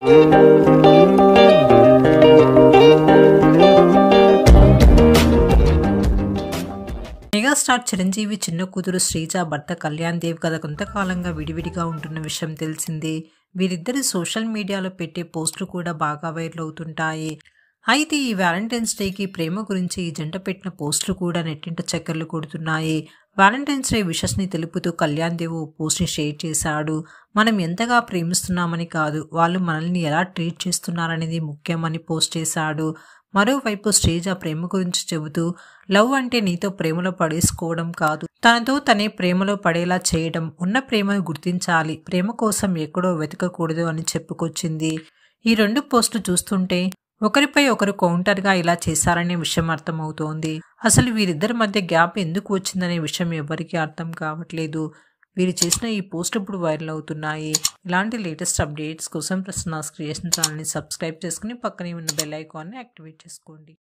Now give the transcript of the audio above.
megastar Chiranjeevi చిన్న కూతురు శ్రీజ భర్త కళ్యాణ్ దేవ్ గత కొంతకాలంగా విడివిడిగా ఉంటున్న విషయం తెలిసిందే వీరిద్దరి సోషల్ మీడియాలో పెట్టే పోస్టులు కూడా బాగా వైరల్ అవుతుంటాయి అయితే ఈ వ్యాలంటైన్స్ డేకి ప్రేమ గురించి ఈ జంట పెట్టిన పోస్టులు కూడా నెట్టింట చక్కర్లు కొడుతున్నాయి వ్యాలంటైన్స్ డే విషస్ని తెలుపుతూ కళ్యాణ్ దేవ్ ఓ పోస్ట్ని షేర్ చేశాడు మనం ఎంతగా ప్రేమిస్తున్నామని కాదు వాళ్ళు మనల్ని ఎలా ట్రీట్ చేస్తున్నారనేది ముఖ్యమని పోస్ట్ చేశాడు మరోవైపు శ్రీజ ప్రేమ గురించి చెబుతూ లవ్ అంటే నీతో ప్రేమలో పడేసుకోవడం కాదు తనతో తనే ప్రేమలో పడేలా చేయడం ఉన్న ప్రేమను గుర్తించాలి ప్రేమ కోసం ఎక్కడో వెతకకూడదు అని చెప్పుకొచ్చింది ఈ రెండు పోస్టులు చూస్తుంటే ఒకరిపై ఒకరు కౌంటర్గా ఇలా చేశారనే విషయం అర్థమవుతోంది అసలు వీరిద్దరి మధ్య గ్యాప్ ఎందుకు వచ్చిందనే విషయం ఎవరికీ అర్థం కావట్లేదు వీరు చేసిన ఈ పోస్ట్ ఇప్పుడు వైరల్ అవుతున్నాయి ఇలాంటి లేటెస్ట్ అప్డేట్స్ కోసం ప్రసన్నాస్ క్రియేషన్ ఛానల్ని సబ్స్క్రైబ్ చేసుకుని పక్కనే ఉన్న బెల్ ఐకాన్ని యాక్టివేట్ చేసుకోండి